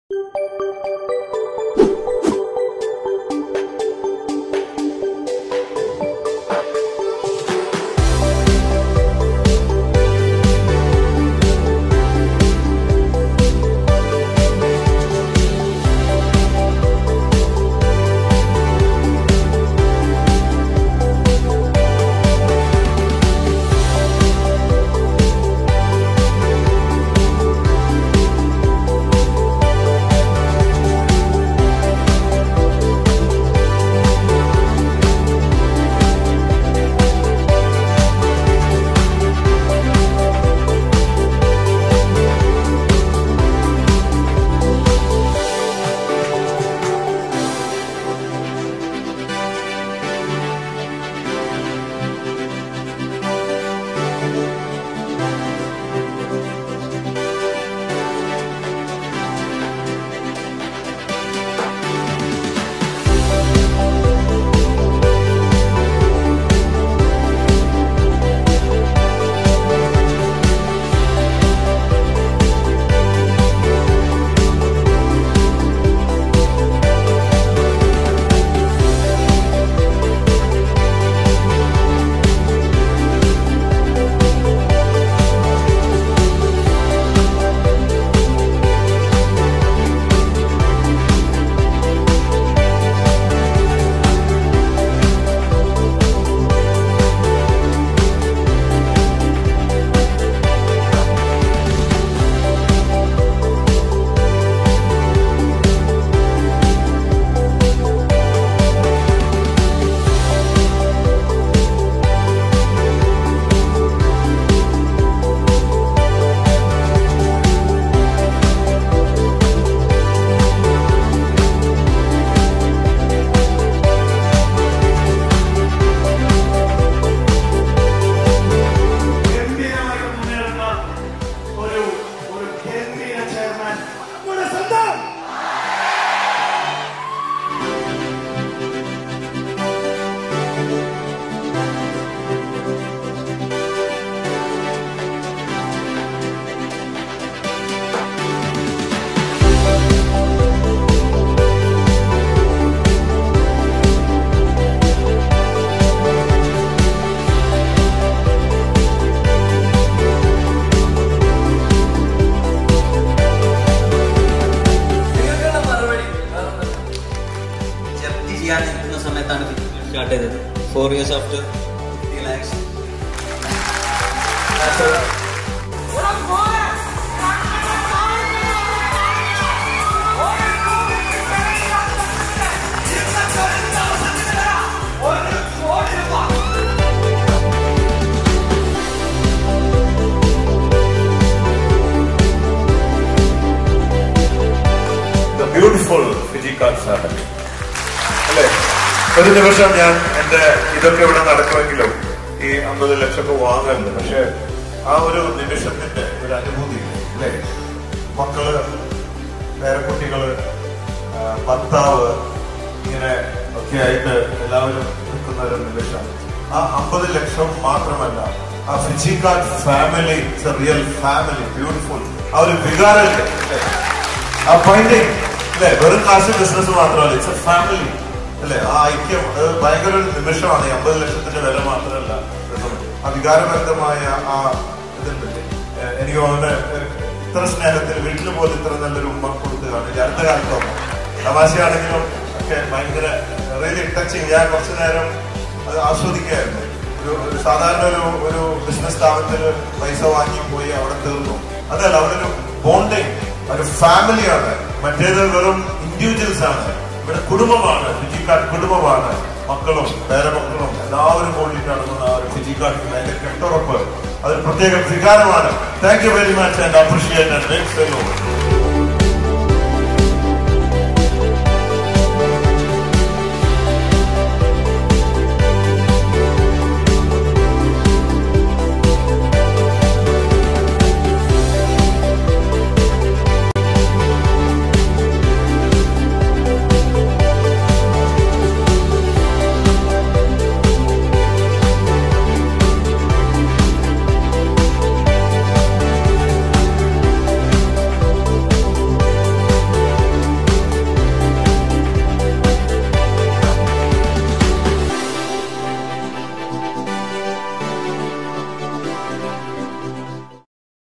ഗംഭീരമായിട്ട് മുന്നേറുന്ന ഒരു ഒരു ഗംഭീര ചെയർമാൻ നമ്മുടെ സ്വന്തം നിങ്ങൾക്കുള്ള മറുപടി ജപ്തി ചെയ്യാൻ നിൽക്കുന്ന സമയത്താണ് സ്റ്റാർട്ട് ചെയ്തത് four years after fifty lakhs the beautiful physical family അല്ലേ ഒരു നിമിഷം ഞാൻ എന്റെ ഇതൊക്കെ ഇവിടെ നടക്കുമെങ്കിലും ഈ അമ്പത് ലക്ഷമൊക്കെ വാങ്ങലുണ്ട് പക്ഷെ ആ ഒരു നിമിഷത്തിന്റെ ഒരു അനുഭൂതി അല്ലേ മക്കള് പേരക്കുട്ടികള് ആ, ഭർത്താവ് ഇങ്ങനെ ഒക്കെ ആയിട്ട് എല്ലാവരും നിൽക്കുന്ന ഒരു നിമിഷം ആ അമ്പത് ലക്ഷം മാത്രമല്ല ആ physical family it's a real family beautiful ആ ഒരു വികാരമില്ലേ അല്ലേ ആ ഫൈൻഡിങ് അല്ലെ വെറും കാശ് ബിസിനസ് മാത്രമല്ല ഇറ്റ്സ് എ ഫാമിലി അല്ലെ ആ ഐക്യം അത് ഭയങ്കര ഒരു നിമിഷമാണ് ഈ അമ്പത് ലക്ഷത്തിന്റെ വില മാത്രമല്ല വരുന്നത്. ആ വികാരഭരിതമായ ആ ഇതുണ്ടല്ലേ ഏഹ് എനിക്ക് തോന്നുന്നത് ഏഹ് ഇത്ര സ്നേഹത്തിൽ വീട്ടിൽ പോലും ഇത്ര നല്ലൊരു ഉമ്മ കൊടുത്ത് കാണില്ല അടുത്ത കാലത്തൊന്നും തമാശയാണെങ്കിലും ഒക്കെ ഭയങ്കര റിയലി ടച്ചിങ് ഞാൻ കുറച്ചു നേരം അത് ആസ്വദിക്കുകയായിരുന്നു ഒരു ഒരു സാധാരണ ഒരു ഒരു ബിസിനസ് സ്ഥാപനത്തിൽ പൈസ വാങ്ങി പോയി അവിടെ തീർന്നു അതല്ല അവിടെ ഒരു ബോണ്ടിങ് ഒരു ഫാമിലിയാണ് മറ്റേത് വെറും ഇൻഡിവിജ്വൽസ് ആണ് ഇവിടെ കുടുംബമാണ് ഫിജിക്കാട് കുടുംബമാണ് മക്കളും പേരമക്കളും എല്ലാവരും കൂടിയിട്ടാണ് ആ ഒരു ഫിജിക്കാട് അതിന്റെ കെട്ടുറപ്പ് അതൊരു പ്രത്യേക വികാരമാണ് thank you very much and appreciate